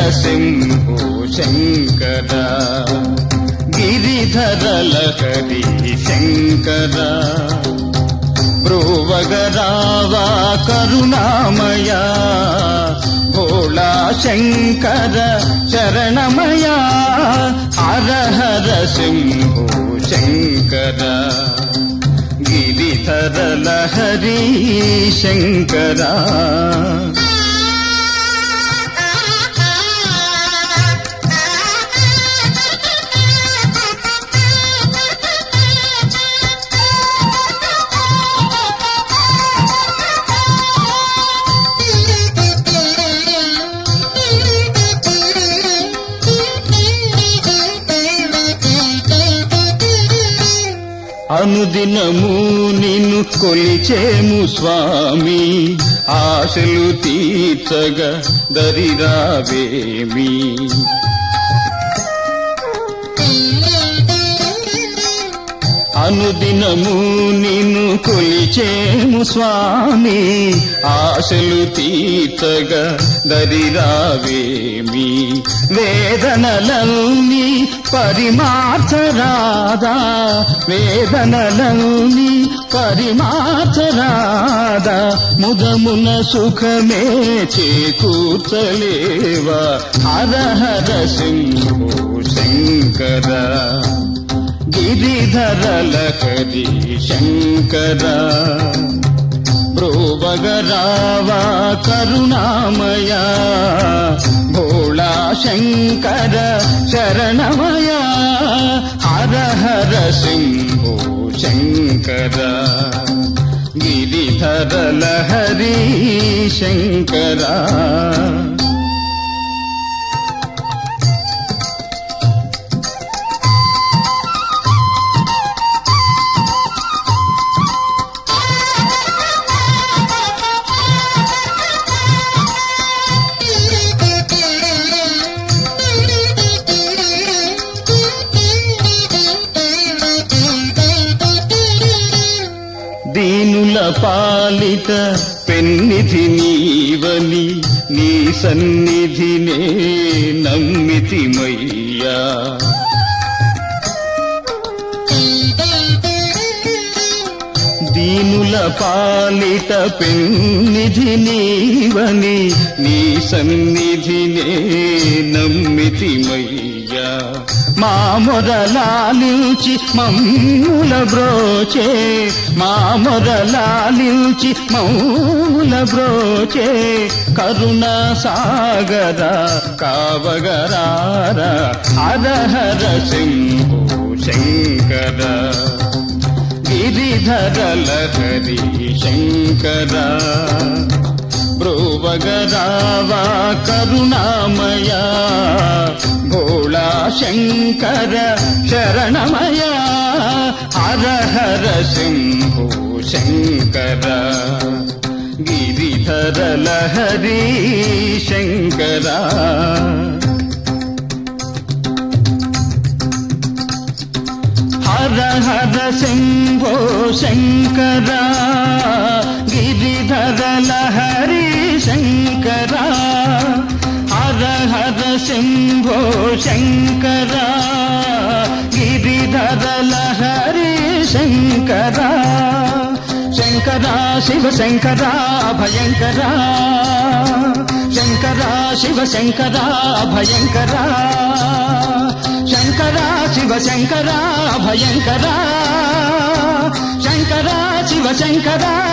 శంభో శంకర గిరిధరలహరి శంకర బ్రువగరావా కరుణామయ భోళా శంకర శరణమయ హర హర శంభో శంకర గిరిధరలహరి శంకరా అనుదినము నిన్ను కొలిచేము స్వామి ఆశలు తీర్చగా దరిరావేమి అనుదినము నిన్ను కొలిచేము స్వామి ఆశలు తీర్చగా దరిరావేమి వేదనలన్నీ పరిమార్చరాదా వేదనలన్నీ పరిమార్చరాదా ముదమున సుఖమే చేకూర్చలేవా హర హర సింహో శంకర గిరిధరలకరి శంకర బ్రోవగరావా కరుణామయ భోళా శంకర శరణమయ హర హర సింహో శంకర గిరిధరలహరి శంకరా దీనుల పాలిట పెన్నిధి నీవని నీ సన్నిధినే నమ్మితిమయ్యా దీనుల పాలిట పెన్నిధి నీవని నీ సన్నిధినే నమ్మితిమయ్యా మా మొదలాలించి మమ్ముల బ్రోచే మా మొదలాలించి మౌల బ్రోచే కరుణ సాగర కావగరార హర హర శంభో శంకర గిరిధరలహరి శంకర బ్రువగరావా కరుణామయ భోళా శంకర శరణమయ హర హర శంభో శంకర గిరిధరలహరి శంకరా హర హర శంభో శంకర గిరిధర లహరి శంకర హర హర శంభో శంకర గిరిధర లహరి శంకర శంకర శివ శంకర భయంకర శంకర శివ శంకర భయంకర శంకర శివ శంకర భయంకర శంకర శివ శంకర